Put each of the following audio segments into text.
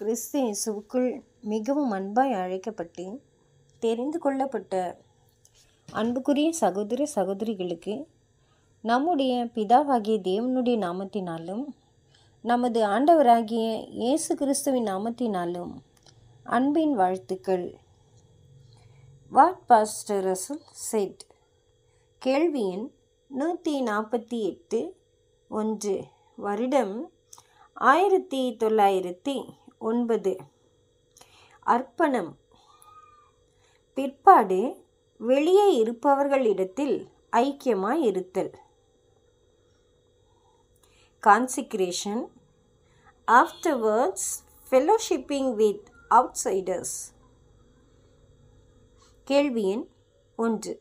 கிறிஸ்து இயேசுவுக்குள் மிகவும் அன்பாய் அழைக்கப்பட்டு தெரிந்து கொள்ளப்பட்ட அன்புக்குரிய சகோதர சகோதரிகளுக்கு நம்முடைய பிதாவாகிய தேவனுடைய நாமத்தினாலும் நமது ஆண்டவராகிய இயேசு கிறிஸ்துவின் நாமத்தினாலும் அன்பின் வாழ்த்துக்கள் வாட் பாஸ்டர் ரசல் செட் கேள்வி எண் நூற்றி நாற்பத்தி எட்டு ஒன்று வருடம் ஆயிரத்தி தொள்ளாயிரத்தி ஒன்பது அர்ப்பணம் பிற்பாடு வெளியே இருப்பவர்களிடத்தில் ஐக்கியமாய் இருத்தல் consecration afterwards fellowshipping with outsiders கேள்வி எண் ஒன்று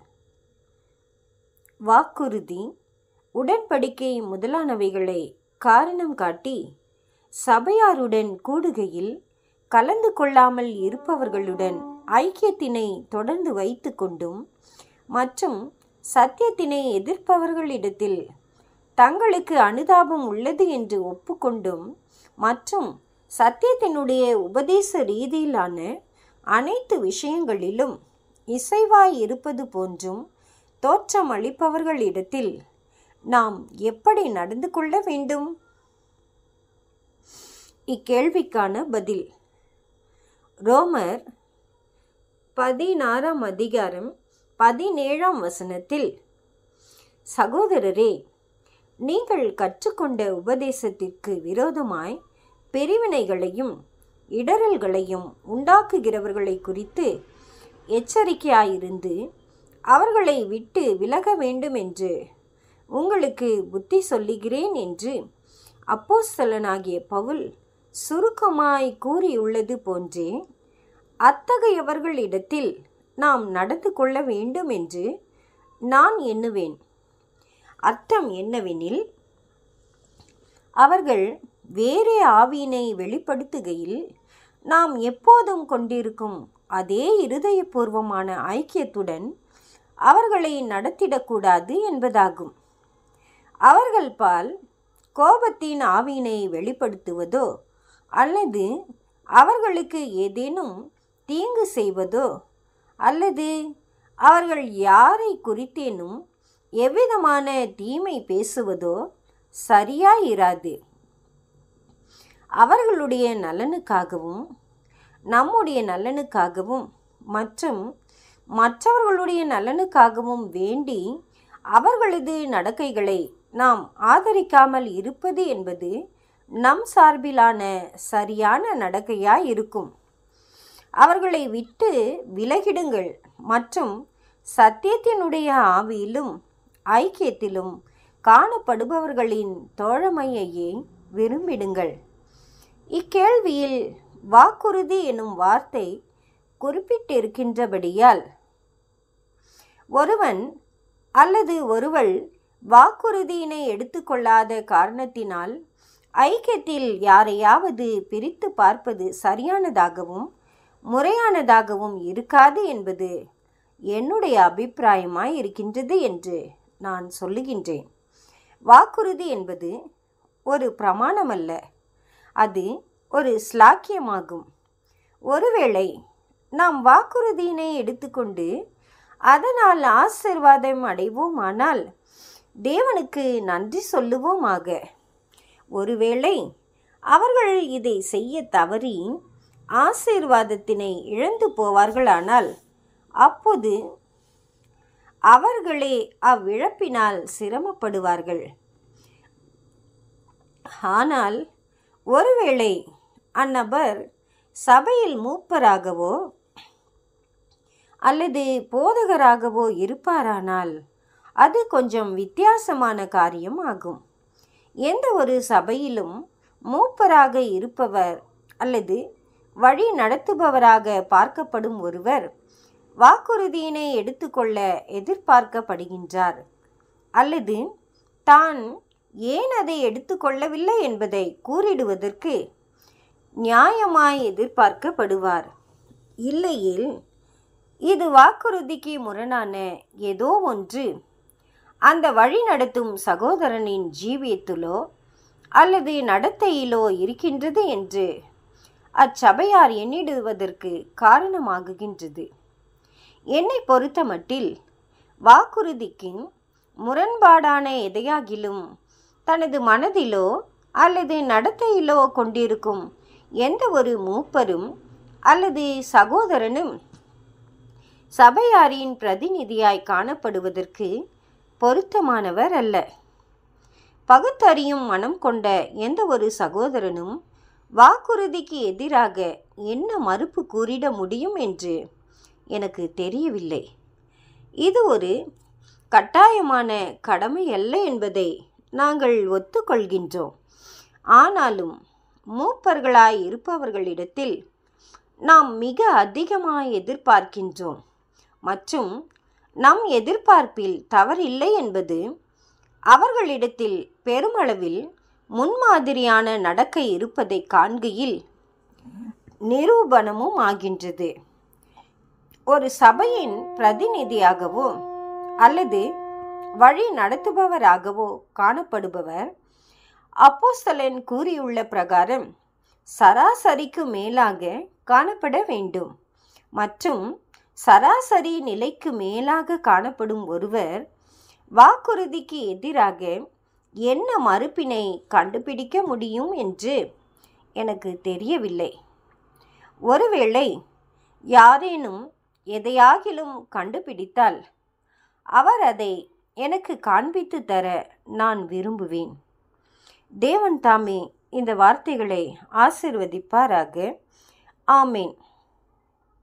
வாக்குறுதி உடன்படிக்கை முதலானவைகளை காரணம் காட்டி சபையாருடன் கூடுகையில் கலந்து கொள்ளாமல் இருப்பவர்களுடன் ஐக்கியத்தினை தொடர்ந்து வைத்து கொண்டும் மற்றும் சத்தியத்தினை எதிர்ப்பவர்களிடத்தில் தங்களுக்கு அனுதாபம் உள்ளது என்று ஒப்புக்கொண்டும் மற்றும் சத்தியத்தினுடைய உபதேச ரீதியிலான அனைத்து விஷயங்களிலும் இசைவாய் இருப்பது போன்றும் தோற்றம் அளிப்பவர்களிடத்தில் நாம் எப்படி நடந்து கொள்ள வேண்டும் இக்கேள்விக்கான பதில் ரோமர் பதினாறாம் அதிகாரம் பதினேழாம் வசனத்தில் சகோதரரே நீங்கள் கற்றுக்கொண்ட உபதேசத்திற்கு விரோதமாய் பிரிவினைகளையும் இடரல்களையும் உண்டாக்குகிறவர்களை குறித்து எச்சரிக்கையாயிருந்து அவர்களை விட்டு விலக வேண்டும் என்று உங்களுக்கு புத்தி சொல்லுகிறேன் என்று அப்போஸ்தலனாகிய பவுல் சுருக்கமாய் கூறியுள்ளது போன்றே அத்தகையவர்களிடத்தில் நாம் நடந்து கொள்ள வேண்டும் என்று நான் எண்ணுவேன் அர்த்தம் என்னவெனில் அவர்கள் வேறே ஆவியினை வெளிப்படுத்துகையில் நாம் எப்போதும் கொண்டிருக்கும் அதே இருதயபூர்வமான ஐக்கியத்துடன் அவர்களை நடத்திடக்கூடாது என்பதாகும் அவர்கள் பால் கோபத்தின் ஆவியினை வெளிப்படுத்துவதோ அல்லது அவர்களுக்கு ஏதேனும் தீங்கு செய்வதோ அல்லது அவர்கள் யாரை குறித்தேனும் எவ்விதமான தீமை பேசுவதோ சரியாயிராது அவர்களுடைய நலனுக்காகவும் நம்முடைய நலனுக்காகவும் மற்றும் மற்றவர்களுடைய நலனுக்காகவும் வேண்டி அவர்களது நடக்கைகளை நாம் ஆதரிக்காமல் இருப்பது என்பது நம் சார்பிலான சரியான நடக்கையாய் இருக்கும் அவர்களை விட்டு விலகிடுங்கள் மற்றும் சத்தியத்தினுடைய ஆவியிலும் ஐக்கியத்திலும் காணப்படுபவர்களின் தோழமையையே விரும்பிடுங்கள் இக்கேள்வியில் வாக்குறுதி எனும் வார்த்தை குறிப்பிட்டிருக்கின்றபடியால் ஒருவன் அல்லது ஒருவள் வாக்குறுதியினை எடுத்துக்கொள்ளாத காரணத்தினால் ஐக்கியத்தில் யாரையாவது பிரித்து பார்ப்பது சரியானதாகவும் முறையானதாகவும் இருக்காது என்பது என்னுடைய அபிப்பிராயமாய் இருக்கின்றது என்று நான் சொல்லுகின்றேன் வாக்குறுதி என்பது ஒரு பிரமாணமல்ல அது ஒரு ஸ்லாக்கியமாகும் ஒருவேளை நாம் வாக்குறுதியினை எடுத்துக்கொண்டு அதனால் ஆசிர்வாதம் அடைவோமானால் தேவனுக்கு நன்றி சொல்லுவோமாக ஒருவேளை அவர்கள் இதை செய்ய தவறி ஆசீர்வாதத்தினை இழந்து போவார்களானால் அப்போது அவர்களே அவ்விழப்பினால் சிரமப்படுவார்கள் ஆனால் ஒருவேளை அந்நபர் சபையில் மூப்பராகவோ அல்லது போதகராகவோ இருப்பாரானால் அது கொஞ்சம் வித்தியாசமான காரியம் ஆகும் எந்த ஒரு சபையிலும் மூப்பராக இருப்பவர் அல்லது வழி நடத்துபவராக பார்க்கப்படும் ஒருவர் வாக்குறுதியினை எடுத்துக்கொள்ள எதிர்பார்க்கப்படுகின்றார் அல்லது தான் ஏன் அதை எடுத்துக்கொள்ளவில்லை என்பதை கூறிடுவதற்கு நியாயமாய் எதிர்பார்க்கப்படுவார் இல்லையில் இது வாக்குறுதிக்கு முரணான ஏதோ ஒன்று அந்த வழி நடத்தும் சகோதரனின் ஜீவியத்திலோ அல்லது நடத்தையிலோ இருக்கின்றது என்று அச்சபையார் எண்ணிடுவதற்கு காரணமாகுகின்றது என்னை பொறுத்தமட்டில் வாக்குறுதிக்கு முரண்பாடான எதையாகிலும் தனது மனதிலோ அல்லது நடத்தையிலோ கொண்டிருக்கும் எந்த ஒரு மூப்பரும் அல்லது சகோதரனும் சபையாரின் பிரதிநிதியாய் காணப்படுவதற்கு பொருத்தமானவர் அல்ல பகுத்தறியும் மனம் கொண்ட எந்த ஒரு சகோதரனும் வாக்குறுதிக்கு எதிராக என்ன மறுப்பு கூறிட முடியும் என்று எனக்கு தெரியவில்லை இது ஒரு கட்டாயமான கடமை அல்ல என்பதை நாங்கள் ஒத்துக்கொள்கின்றோம் ஆனாலும் மூப்பர்களாய் இருப்பவர்களிடத்தில் நாம் மிக அதிகமாய் எதிர்பார்க்கின்றோம் மற்றும் நம் எதிர்பார்ப்பில் தவறில்லை என்பது அவர்களிடத்தில் பெருமளவில் முன்மாதிரியான நடக்கை இருப்பதை காண்கையில் நிரூபணமும் ஆகின்றது ஒரு சபையின் பிரதிநிதியாகவோ அல்லது வழி நடத்துபவராகவோ காணப்படுபவர் அப்போஸ்தலன் கூறியுள்ள பிரகாரம் சராசரிக்கு மேலாக காணப்பட வேண்டும் மற்றும் சராசரி நிலைக்கு மேலாக காணப்படும் ஒருவர் வாக்குறுதிக்கு எதிராக என்ன மறுப்பினை கண்டுபிடிக்க முடியும் என்று எனக்கு தெரியவில்லை ஒருவேளை யாரேனும் எதையாகிலும் கண்டுபிடித்தால் அவர் அதை எனக்கு காண்பித்து தர நான் விரும்புவேன் தேவன் தாமே இந்த வார்த்தைகளை ஆசிர்வதிப்பாராக ஆமேன்